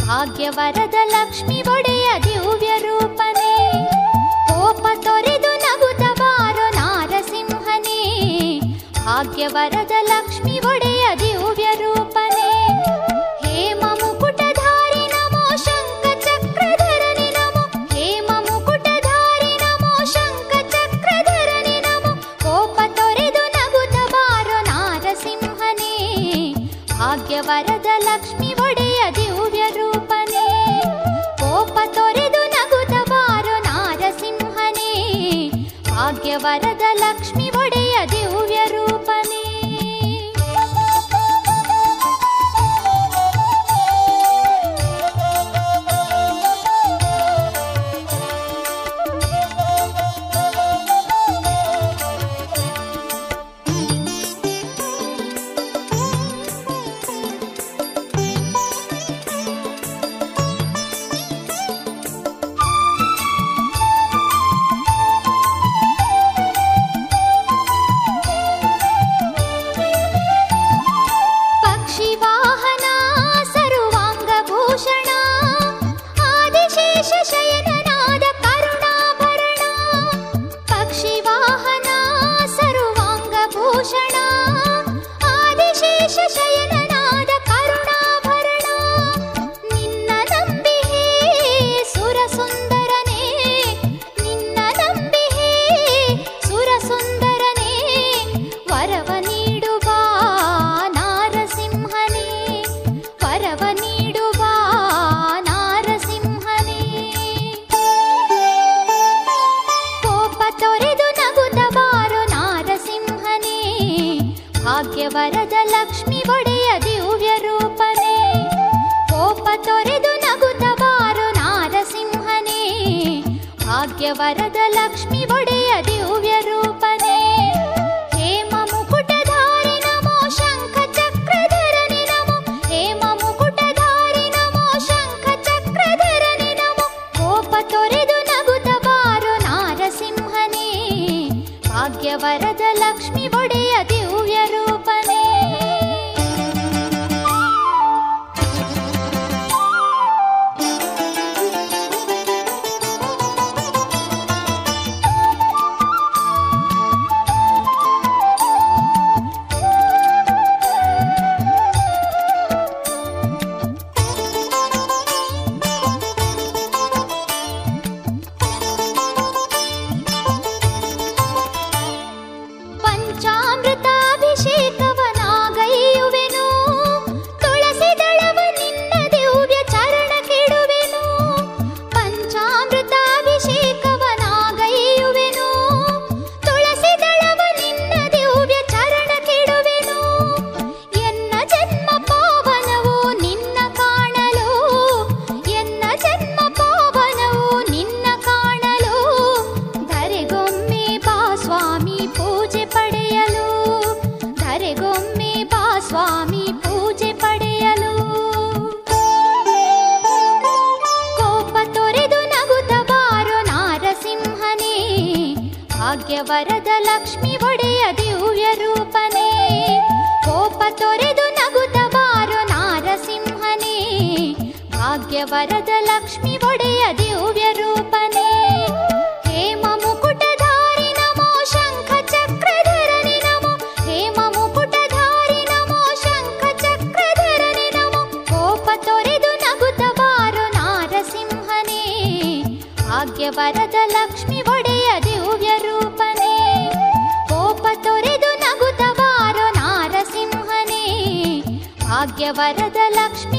ಭಾಗ್ಯವರದ ಲಕ್ಷ್ಮಿ ಒಡೆಯ ದಿವ್ಯ ರೂಪನೇ ಕೋಪ ತೊರೆದು ನಗುತ್ತ ಬಾರೋ ನಾರಸಿಂಹನೇ ಭಾಗ್ಯವರದ ಲಕ್ಷ್ಮಿ ಒಡೆಯ ದಿವ್ಯ ರೂಪನೇ ಹೇಮ ಮುಕುಟಧಾರಿ ನಮೋ ಶಂಖ ಚಕ್ರಧರನಿ ನಮೋ ಹೇಮ ಮುಕುಟಧಾರಿ ನಮೋ ಶಂಖ ಚಕ್ರಧರನಿ ನಮೋ ಕೋಪ ತೊರೆದು ನಗುತ್ತ ಬಾರೋ ನಾರಸಿಂಹನೇ ಭಾಗ್ಯವರದ ಲಕ್ಷ್ಮಿ ಒಡೆಯ ದಿವ್ಯ ರೂಪನೇ ಕೋಪ ತೊರೆದು ನಗುತ್ತ ಬಾರೋ ನಾರಸಿಂಹನೇ ಭಾಗ್ಯವರದ ಲಕ್ಷ್ಮಿ ಒಡೆಯ ದಿವ್ಯ ರೂಪನೇ ಪಕ್ಷಿ ವಾಹನ ಸರ್ವಾಂಗಭೂಷಣ ಆದಿಶೇಷ ಶಯನನಾದ ಕರುಣಾಭರಣ ಪಕ್ಷಿ ವಾಹನ ಸರ್ವಾಂಗಭೂಷಣ ಆದಿಶೇಷ ಶಯನನಾದ ಕರುಣಾಭರಣ ನಿನ್ನ ನಂಬಿಹೇ ಸುರ ಸುಂದರನೇ ನಿನ್ನ ನಂಬಿಹೇ ಸುರ ಸುಂದರನೇ ವರವ ನೀಡುವ ನಾರಸಿಂಹನೇ ವರವ ನೀಡುವ ನಾರಸಿಂಹನೇ ಕೋಪ ತೊರೆದು ನಗುತ್ತ ಬಾರೋ ನಾರಸಿಂಹನೇ ಭಾಗ್ಯವರದ ಲಕ್ಷ್ಮಿ ಒಡೆಯ ದಿವ್ಯ ರೂಪನೇ ಕೋಪ ತೊರೆದು ನಗುತ್ತ ಬಾರೋ ನಾರಸಿಂಹನೇ ಭಾಗ್ಯವರದ ಲಕ್ಷ್ಮಿ ಒಡೆಯ ದಿವ್ಯ ರೂಪನೇ ಹೇಮ ಮುಕುಟಧಾರಿ ನಮೋ ಶಂಖ ಚಕ್ರಧರನಿ ನಮೋ ಹೇಮ ಮುಕುಟಧಾರಿ ನಮೋ ಶಂಖ ಚಕ್ರಧರನಿ ನಮೋ ಕೋಪ ತೊರೆದು ನಗುತ್ತ ಬಾರೋ ನಾರಸಿಂಹನೇ ಭಾಗ್ಯವರದ ಲಕ್ಷ್ಮಿ ಒಡೆಯ ದಿವ್ಯ ರೂಪನೇ ಪಂಚಾಮೃತಾಭಿಷೇಕವನಾಗೈಯುವೆನು ತುಳಸಿ ದಳವ ನಿನ್ನ ದಿವ್ಯ ಚರಣ ಕೆಡುವೆನು ಪಂಚಾಮೃತಾಭಿಷೇಕವನಾಗೈಯುವೆನು ತುಳಸಿ ದಳವ ನಿನ್ನ ದಿವ್ಯ ಚರಣ ಕೆಡುವೆನು ಎನ್ನ ಜನ್ಮ ಪಾವನವು ನಿನ್ನ ಕಾಣಲು ಎನ್ನ ಜನ್ಮ ಪಾವನವು ನಿನ್ನ ಕಾಣಲು ಧರೆಗೊಮ್ಮೆ ಬಾ ಸ್ವಾಮಿ ಪೂಜೆ ಪಡೆಯಲು ಧರೆಗೊಮ್ಮೆ ಬಾ ಸ್ವಾಮಿ ಪೂಜೆ ಪಡೆಯಲು ಕೋಪ ತೊರೆದು ನಗುತ್ತ ಬಾರೋ ನಾರಸಿಂಹನೇ ಭಾಗ್ಯವರದ ಲಕ್ಷ್ಮಿ ಒಡೆಯ ದಿವ್ಯ ರೂಪನೇ ಕೋಪ ತೊರೆದು ನಗುತ್ತ ಬಾರೋ ನಾರಸಿಂಹನೇ ಭಾಗ್ಯವರದ ಲಕ್ಷ್ಮಿ ಒಡೆಯ ದಿವ್ಯ ರೂಪನೇ ಹೇಮ ಮುಕುಟಧಾರಿ ನಮೋ ಶಂಖ ಚಕ್ರಧರನಿ ನಮೋ ಹೇಮ ಮುಕುಟಧಾರಿ ನಮೋ ಶಂಖ ಚಕ್ರಧರನಿ ನಮೋ ಕೋಪ ತೊರೆದು ನಗುತ್ತ ಬಾರೋ ನಾರಸಿಂಹನೇ ಭಾಗ್ಯವರದ ಲಕ್ಷ್ಮಿ ಒಡೆಯ ದಿವ್ಯ ರೂಪನೇ ಕೋಪ ತೊರೆದು ನಗುತ್ತ ಬಾರೋ ನಾರಸಿಂಹನೇ ಭಾಗ್ಯವರದ ಲಕ್ಷ್ಮಿ